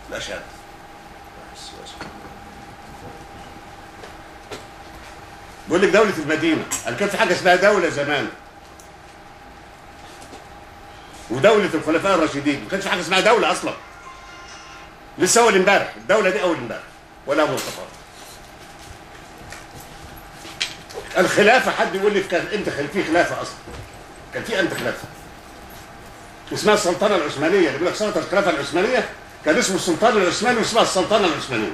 الاشهاد بيقول لك دولة المدينة قال كان في حاجة اسمها دولة زمان ودولة الخلفاء الراشدين ما كانش في حاجة اسمها دولة أصلا لسه أول امبارح الدولة دي أول امبارح ولا أول خطاب الخلافة حد يقول لي كان امتى كان في خلافة أصلا كان في امتى خلافة اسمها السلطنة العثمانية اللي بيقول لك سنة الخلافة العثمانية كان اسمه السلطان العثماني واسمها السلطنة العثمانية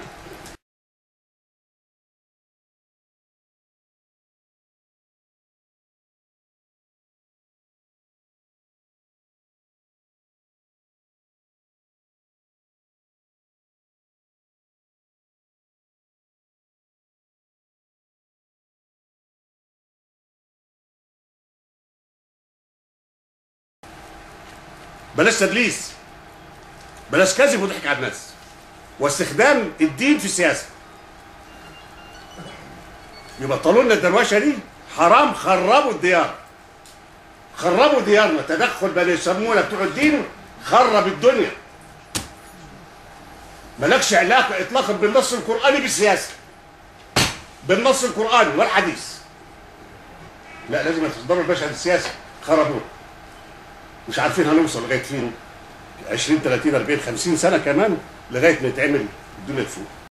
بلاش تدليس بلاش كذب وضحك على الناس واستخدام الدين في السياسه يبطلوا لنا الدروشه دي حرام خربوا الديار خربوا ديارنا تدخل بني يسمونا بتوع الدين خرب الدنيا مالكش علاقه اطلاقا بالنص القراني بالسياسه بالنص القراني والحديث لا لازم تصدروا الباشا السياسه خربوه مش عارفين هنوصل لغايه فين 20 30 40 50 سنه كمان لغايه ما يتعمل الدنيا تفوق